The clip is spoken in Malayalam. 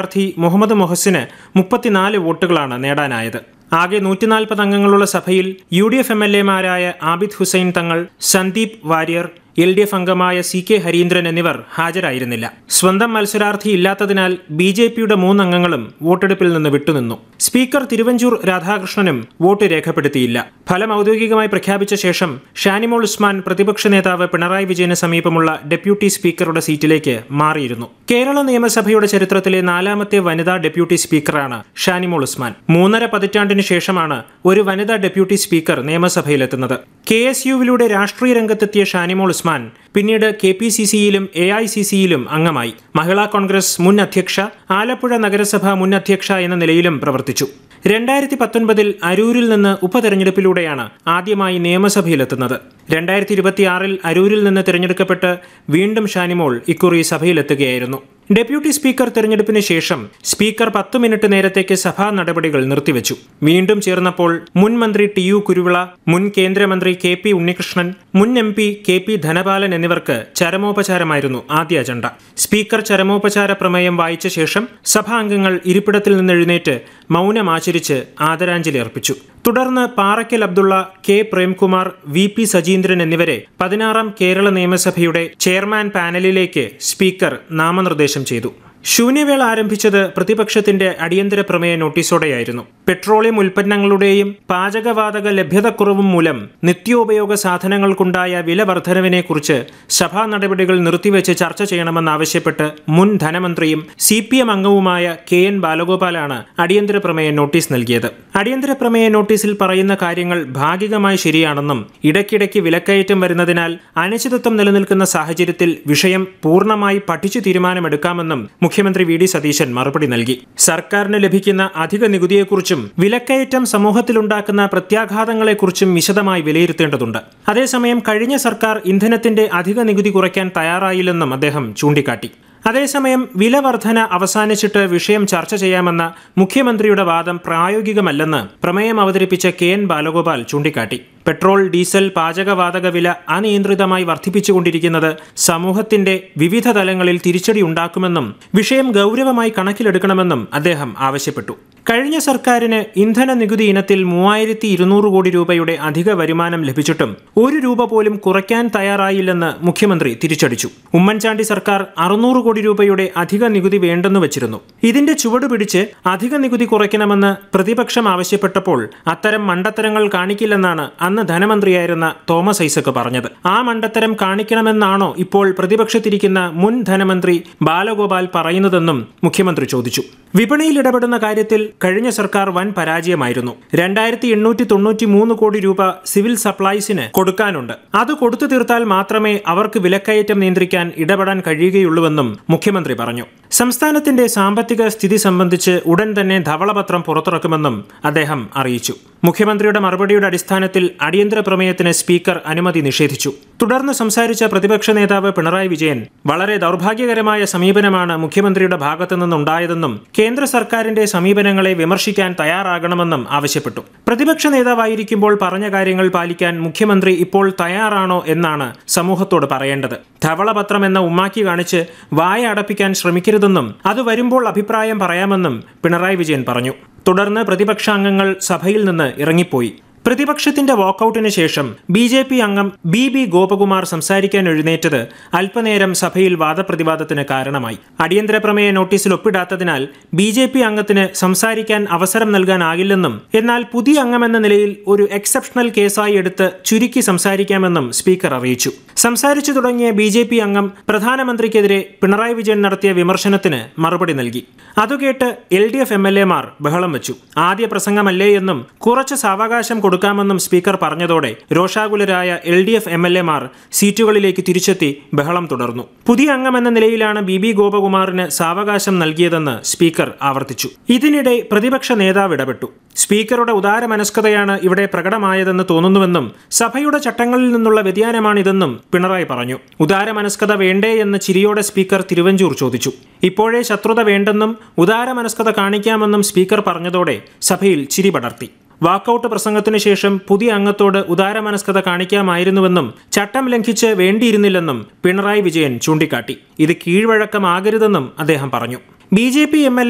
സ്ഥാനാർത്ഥി മുഹമ്മദ് മൊഹസിന് മുപ്പത്തിനാല് വോട്ടുകളാണ് നേടാനായത് ആകെ നൂറ്റിനാൽപ്പത് അംഗങ്ങളുള്ള സഭയിൽ U D F M L എമാരായ Abid Hussain Thangal Sandeep Warrier L D F അംഗമായ സി കെ ഹരീന്ദ്രൻ എന്നിവർ ഹാജരായിരുന്നില്ല സ്വന്തം മത്സരാർത്ഥി ഇല്ലാത്തതിനാൽ ബി ജെ പിയുടെ മൂന്നംഗങ്ങളും വോട്ടെടുപ്പിൽ നിന്ന് വിട്ടുനിന്നു സ്പീക്കർ തിരുവഞ്ചൂർ രാധാകൃഷ്ണനും വോട്ട് രേഖപ്പെടുത്തിയില്ല ഫലം ഔദ്യോഗികമായി പ്രഖ്യാപിച്ച ശേഷം ഷാനിമോൾ ഉസ്മാൻ പ്രതിപക്ഷ നേതാവ് പിണറായി വിജയന് സമീപമുള്ള ഡെപ്യൂട്ടി സ്പീക്കറുടെ സീറ്റിലേക്ക് മാറിയിരുന്നു കേരള നിയമസഭയുടെ ചരിത്രത്തിലെ നാലാമത്തെ വനിതാ ഡെപ്യൂട്ടി സ്പീക്കറാണ് ഷാനിമോൾ ഉസ്മാൻ മൂന്നര പതിറ്റാണ്ടിന് ശേഷമാണ് ഒരു വനിതാ ഡെപ്യൂട്ടി സ്പീക്കർ നിയമസഭയിലെത്തുന്നത് കെ എസ് യുവിലൂടെ രാഷ്ട്രീയ രംഗത്തെത്തിയ ഷാനിമോൾ ഉസ്മാൻ പിന്നീട് കെ പി സി സിയിലും എ ഐ സി സിയിലും അംഗമായി മഹിളാ കോൺഗ്രസ് മുൻ അധ്യക്ഷ ആലപ്പുഴ നഗരസഭ മുൻ അധ്യക്ഷ എന്ന നിലയിലും പ്രവർത്തിച്ചു രണ്ടായിരത്തി പത്തൊൻപതിൽ അരൂരിൽ നിന്ന് ഉപതെരഞ്ഞെടുപ്പിലൂടെയാണ് ആദ്യമായി നിയമസഭയിലെത്തുന്നത് രണ്ടായിരത്തി ഇരുപത്തിയാറിൽ അരൂരിൽ നിന്ന് തിരഞ്ഞെടുക്കപ്പെട്ട് വീണ്ടും ഷാനിമോൾ ഇക്കുറി സഭയിലെത്തുകയായിരുന്നു ഡെപ്യൂട്ടി സ്പീക്കർ തെരഞ്ഞെടുപ്പിന് ശേഷം സ്പീക്കർ പത്ത് മിനിറ്റ് നേരത്തേക്ക് സഭാ നടപടികൾ നിർത്തിവെച്ചു വീണ്ടും ചേർന്നപ്പോൾ മുൻ മന്ത്രി ടി യു കുരുവിള മുൻ കേന്ദ്രമന്ത്രി കെ പി ഉണ്ണികൃഷ്ണൻ മുൻ M P K P Dhanapalan എന്നിവർക്ക് ചരമോപചാരമായിരുന്നു ആദ്യ അജണ്ട സ്പീക്കർ ചരമോപചാര പ്രമേയം വായിച്ച ശേഷം സഭാംഗങ്ങൾ ഇരിപ്പിടത്തിൽ നിന്ന് എഴുന്നേറ്റ് മൗനം ആചരിച്ച് ആദരാഞ്ജലി അർപ്പിച്ചു തുടർന്ന് Parakkal Abdullah K Premkumar V P Sajeendran എന്നിവരെ പതിനാറാം കേരള നിയമസഭയുടെ ചെയർമാൻ പാനലിലേക്ക് സ്പീക്കർ നാമനിർദ്ദേശം ചെയ്തു ശൂന്യവേള ആരംഭിച്ചത് പ്രതിപക്ഷത്തിന്റെ അടിയന്തര പ്രമേയ നോട്ടീസോടെയായിരുന്നു പെട്രോളിയം ഉൽപ്പന്നങ്ങളുടെയും പാചകവാതക ലഭ്യതക്കുറവും മൂലം നിത്യോപയോഗ സാധനങ്ങൾക്കുണ്ടായ വില വർധനവിനെക്കുറിച്ച് സഭാ നടപടികൾ നിർത്തിവെച്ച് ചർച്ച ചെയ്യണമെന്നാവശ്യപ്പെട്ട് മുൻ ധനമന്ത്രിയും സി പി എം അംഗവുമായ കെ എൻ ബാലഗോപാലാണ് അടിയന്തര പ്രമേയ നോട്ടീസ് നൽകിയത് അടിയന്തര പ്രമേയ നോട്ടീസിൽ പറയുന്ന കാര്യങ്ങൾ ഭാഗികമായി ശരിയാണെന്നും ഇടയ്ക്കിടയ്ക്ക് വിലക്കയറ്റം വരുന്നതിനാൽ അനിശ്ചിതത്വം നിലനിൽക്കുന്ന സാഹചര്യത്തിൽ വിഷയം പൂർണ്ണമായി പഠിച്ചു തീരുമാനമെടുക്കാമെന്നും മുഖ്യമന്ത്രി വി ഡി സതീശൻ മറുപടി നൽകി സർക്കാരിന് ലഭിക്കുന്ന അധിക നികുതിയെക്കുറിച്ചും വിലക്കയറ്റം സമൂഹത്തിലുണ്ടാക്കുന്ന പ്രത്യാഘാതങ്ങളെക്കുറിച്ചും വിശദമായി വിലയിരുത്തേണ്ടതുണ്ട് അതേസമയം കഴിഞ്ഞ സർക്കാർ ഇന്ധനത്തിന്റെ അധിക നികുതി കുറയ്ക്കാൻ തയ്യാറായില്ലെന്നും അദ്ദേഹം ചൂണ്ടിക്കാട്ടി അതേസമയം വില വർധന അവസാനിച്ചിട്ട് വിഷയം ചർച്ച ചെയ്യാമെന്ന മുഖ്യമന്ത്രിയുടെ വാദം പ്രായോഗികമല്ലെന്ന് പ്രമേയം അവതരിപ്പിച്ച കെ എൻ ബാലഗോപാൽ ചൂണ്ടിക്കാട്ടി പെട്രോൾ ഡീസൽ പാചകവാതക വില അനിയന്ത്രിതമായി വർദ്ധിപ്പിച്ചുകൊണ്ടിരിക്കുന്നത് സമൂഹത്തിന്റെ വിവിധ തലങ്ങളിൽ തിരിച്ചടി ഉണ്ടാക്കുമെന്നും വിഷയം ഗൗരവമായി കണക്കിലെടുക്കണമെന്നും അദ്ദേഹം ആവശ്യപ്പെട്ടു കഴിഞ്ഞ സർക്കാരിന് ഇന്ധന നികുതി ഇനത്തിൽ മൂവായിരത്തി ഇരുന്നൂറ് കോടി രൂപയുടെ അധിക വരുമാനം ലഭിച്ചിട്ടും ഒരു രൂപ പോലും കുറയ്ക്കാൻ തയ്യാറായില്ലെന്ന് മുഖ്യമന്ത്രി തിരിച്ചടിച്ചു ഉമ്മൻചാണ്ടി സർക്കാർ അറുന്നൂറ് കോടി രൂപയുടെ അധിക നികുതി വേണ്ടെന്ന് വെച്ചിരുന്നു ഇതിന്റെ ചുവട് പിടിച്ച് അധിക നികുതി കുറയ്ക്കണമെന്ന് പ്രതിപക്ഷം ആവശ്യപ്പെട്ടപ്പോൾ അത്തരം മണ്ടത്തരങ്ങൾ കാണിക്കില്ലെന്നാണ് അന്ന് ധനമന്ത്രിയായിരുന്ന തോമസ് ഐസക് പറഞ്ഞത് ആ മണ്ടത്തരം കാണിക്കണമെന്നാണോ ഇപ്പോൾ പ്രതിപക്ഷത്തിരിക്കുന്ന മുൻ ധനമന്ത്രി ബാലഗോപാൽ പറയുന്നതെന്നും മുഖ്യമന്ത്രി ചോദിച്ചു വിപണിയിൽ ഇടപെടുന്ന കാര്യത്തിൽ കഴിഞ്ഞ സർക്കാർ വൻ പരാജയമായിരുന്നു രണ്ടായിരത്തി എണ്ണൂറ്റി തൊണ്ണൂറ്റി മൂന്ന് കോടി രൂപ സിവിൽ സപ്ലൈസിന് കൊടുക്കാനുണ്ട് അത് കൊടുത്തു തീർത്താൽ മാത്രമേ അവർക്ക് വിലക്കയറ്റം നിയന്ത്രിക്കാൻ ഇടപെടാൻ കഴിയുകയുള്ളൂവെന്നും മുഖ്യമന്ത്രി പറഞ്ഞു സംസ്ഥാനത്തിന്റെ സാമ്പത്തിക സ്ഥിതി സംബന്ധിച്ച് ഉടൻ തന്നെ ധവളപത്രം പുറത്തിറക്കുമെന്നും അദ്ദേഹം അറിയിച്ചു മുഖ്യമന്ത്രിയുടെ മറുപടിയുടെ അടിസ്ഥാനത്തിൽ അടിയന്തര പ്രമേയത്തിന് സ്പീക്കർ അനുമതി നിഷേധിച്ചു തുടർന്ന് സംസാരിച്ച പ്രതിപക്ഷ നേതാവ് പിണറായി വിജയൻ വളരെ ദൗർഭാഗ്യകരമായ സമീപനമാണ് മുഖ്യമന്ത്രിയുടെ ഭാഗത്തു നിന്നുണ്ടായതെന്നും കേന്ദ്ര സർക്കാരിന്റെ സമീപനങ്ങളെ വിമർശിക്കാൻ തയ്യാറാകണമെന്നും ആവശ്യപ്പെട്ടു പ്രതിപക്ഷ നേതാവായിരിക്കുമ്പോൾ പറഞ്ഞ കാര്യങ്ങൾ പാലിക്കാൻ മുഖ്യമന്ത്രി ഇപ്പോൾ തയ്യാറാണോ എന്നാണ് സമൂഹത്തോട് പറയേണ്ടത് ധവളപത്രം എന്ന ഉമ്മാക്കി കാണിച്ച് വായ അടപ്പിക്കാൻ ശ്രമിക്കരുതെന്നും അത് വരുമ്പോൾ അഭിപ്രായം പറയാമെന്നും പിണറായി വിജയൻ പറഞ്ഞു തുടർന്ന് പ്രതിപക്ഷാംഗങ്ങൾ സഭയിൽ നിന്ന് ഇറങ്ങിപ്പോയി പ്രതിപക്ഷത്തിന്റെ വാക്കൌട്ടിന് ശേഷം ബി ജെ പി അംഗം ബി ബി ഗോപകുമാർ സംസാരിക്കാൻ എഴുന്നേറ്റത് അല്പനേരം സഭയിൽ വാദപ്രതിവാദത്തിന് കാരണമായി അടിയന്തര പ്രമേയ നോട്ടീസിൽ ഒപ്പിടാത്തതിനാൽ ബി ജെ പി അംഗത്തിന് സംസാരിക്കാൻ അവസരം നൽകാനാകില്ലെന്നും എന്നാൽ പുതിയ അംഗമെന്ന നിലയിൽ ഒരു എക്സെപ്ഷണൽ കേസായി എടുത്ത് ചുരുക്കി സംസാരിക്കാമെന്നും സ്പീക്കർ അറിയിച്ചു സംസാരിച്ചു തുടങ്ങിയ ബി ജെ പി അംഗം പ്രധാനമന്ത്രിക്കെതിരെ പിണറായി വിജയൻ നടത്തിയ വിമർശനത്തിന് മറുപടി നൽകി അതുകേട്ട് L D F M L എമാർ ബഹളം വെച്ചു ആദ്യ പ്രസംഗമല്ലേ എന്നും കുറച്ച് സാവകാശം കൊടുക്കാമെന്നും സ്പീക്കർ പറഞ്ഞതോടെ രോഷാകുലരായ L D F M L എമാർ സീറ്റുകളിലേക്ക് തിരിച്ചെത്തി ബഹളം തുടർന്നു പുതിയ അംഗമെന്ന നിലയിലാണ് ബി ബി ഗോപകുമാറിന് സാവകാശം നൽകിയതെന്ന് സ്പീക്കർ ആവർത്തിച്ചു ഇതിനിടെ പ്രതിപക്ഷ നേതാവ് ഇടപെട്ടു സ്പീക്കറുടെ ഉദാരമനസ്കതയാണ് ഇവിടെ പ്രകടമായതെന്ന് തോന്നുന്നുവെന്നും സഭയുടെ ചട്ടങ്ങളിൽ നിന്നുള്ള വ്യതിയാനമാണിതെന്നും പിണറായി പറഞ്ഞു ഉദാരമനസ്കത വേണ്ടേ എന്ന് ചിരിയോടെ സ്പീക്കർ തിരുവഞ്ചൂർ ചോദിച്ചു ഇപ്പോഴേ ശത്രുത വേണ്ടെന്നും ഉദാരമനസ്കത കാണിക്കാമെന്നും സ്പീക്കർ പറഞ്ഞതോടെ സഭയിൽ ചിരി പടർത്തി വാക്കൌട്ട് പ്രസംഗത്തിനു ശേഷം പുതിയ അംഗത്തോട് ഉദാരമനസ്കത കാണിക്കാമായിരുന്നുവെന്നും ചട്ടം ലംഘിച്ച് വേണ്ടിയിരുന്നില്ലെന്നും പിണറായി വിജയൻ ചൂണ്ടിക്കാട്ടി ഇത് കീഴ്വഴക്കമാകരുതെന്നും അദ്ദേഹം പറഞ്ഞു B J P M L